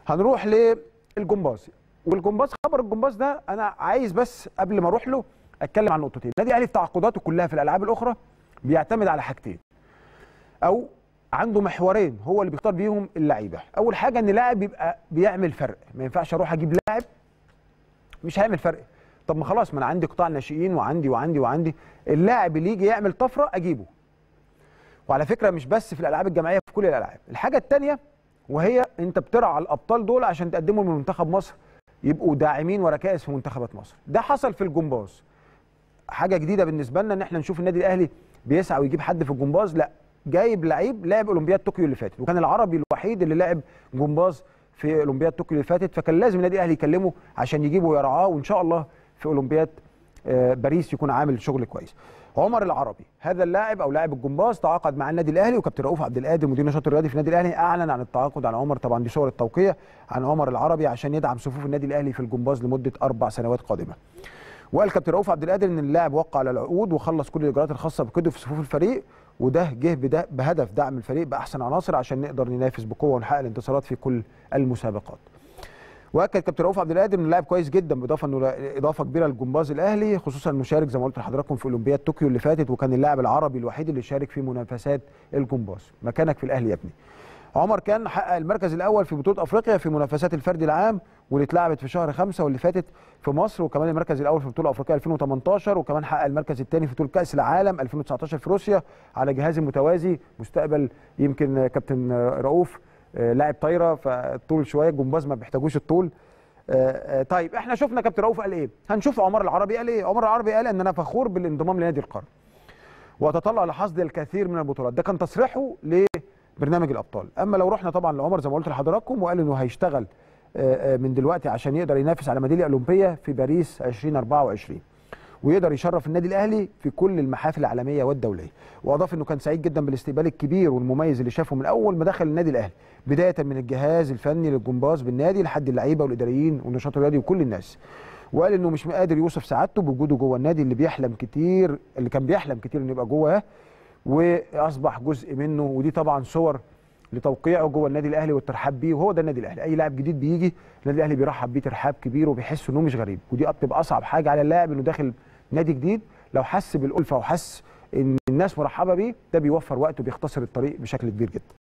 هنروح للجمباز والجمباز خبر الجمباز ده انا عايز بس قبل ما اروح له اتكلم عن نقطتين النادي الاهلي في تعاقداته كلها في الالعاب الاخرى بيعتمد على حاجتين او عنده محورين هو اللي بيختار بيهم اللعيبه اول حاجه ان لاعب يبقى بيعمل فرق ما ينفعش اروح اجيب لاعب مش هيعمل فرق طب ما خلاص ما انا عندي قطاع ناشئين وعندي وعندي وعندي اللاعب اللي يجي يعمل طفره اجيبه وعلى فكره مش بس في الالعاب الجماعيه في كل الالعاب الحاجه الثانيه وهي انت بترعى الابطال دول عشان تقدمهم لمنتخب مصر يبقوا داعمين وركائز في منتخبات مصر ده حصل في الجمباز حاجه جديده بالنسبه لنا ان احنا نشوف النادي الاهلي بيسعى ويجيب حد في الجمباز لا جايب لعيب لعب اولمبياد طوكيو اللي فاتت وكان العربي الوحيد اللي لعب جمباز في اولمبياد طوكيو اللي فاتت فكان لازم النادي الاهلي يكلمه عشان يجيبه ويرعاه وان شاء الله في اولمبياد باريس يكون عامل شغل كويس عمر العربي هذا اللاعب او لاعب الجمباز تعاقد مع النادي الاهلي وكابتن رؤوف عبد القادر مدير النشاط الرياضي في النادي الاهلي اعلن عن التعاقد عن عمر طبعا دي صور التوقيع عن عمر العربي عشان يدعم صفوف النادي الاهلي في الجمباز لمده اربع سنوات قادمه وقال كابتن رؤوف عبد القادر ان اللاعب وقع على العقود وخلص كل الاجراءات الخاصه بكده في صفوف الفريق وده جه بهدف دعم الفريق باحسن عناصر عشان نقدر ننافس بقوه ونحقق الانتصارات في كل المسابقات. واكد كابتن رؤوف عبد القادر ان اللاعب كويس جدا باضافه انه اضافه كبيره للجمباز الاهلي خصوصا انه شارك زي ما قلت لحضراتكم في اولمبياد طوكيو اللي فاتت وكان اللاعب العربي الوحيد اللي شارك في منافسات الجمباز مكانك في الاهلي يا ابني عمر كان حقق المركز الاول في بطوله افريقيا في منافسات الفردي العام واللي اتلعبت في شهر خمسة واللي فاتت في مصر وكمان المركز الاول في بطوله افريقيا 2018 وكمان حقق المركز الثاني في بطوله كاس العالم 2019 في روسيا على جهاز متوازي مستقبل يمكن كابتن رؤوف لاعب طايره فالطول شويه الجمباز ما بيحتاجوش الطول طيب احنا شفنا كابتن رؤوف قال ايه هنشوف عمر العربي قال ايه عمر العربي قال ان انا فخور بالانضمام لنادي القرن واتطلع لحصد الكثير من البطولات ده كان تصريحه لبرنامج الابطال اما لو رحنا طبعا لعمر زي ما قلت لحضراتكم وقال انه هيشتغل من دلوقتي عشان يقدر ينافس على ميداليه اولمبيه في باريس 2024 ويقدر يشرف النادي الاهلي في كل المحافل العالميه والدوليه واضاف انه كان سعيد جدا بالاستقبال الكبير والمميز اللي شافه من اول ما دخل النادي الاهلي بدايه من الجهاز الفني للجمباز بالنادي لحد اللعيبه والاداريين والنشاط الرياضي وكل الناس وقال انه مش قادر يوصف سعادته بوجوده جوه النادي اللي بيحلم كتير اللي كان بيحلم كتير انه يبقى جواه واصبح جزء منه ودي طبعا صور لتوقيعه جوه النادي الاهلي والترحاب بيه وهو ده النادي الاهلي اي لاعب جديد بيجي النادي الاهلي بيرحب بيه ترحاب كبير وبيحس انه مش غريب ودي بتبقى اصعب حاجه على اللاعب انه داخل نادي جديد لو حس بالالفه وحس ان الناس مرحبه بيه ده بيوفر وقت وبيختصر الطريق بشكل كبير جدا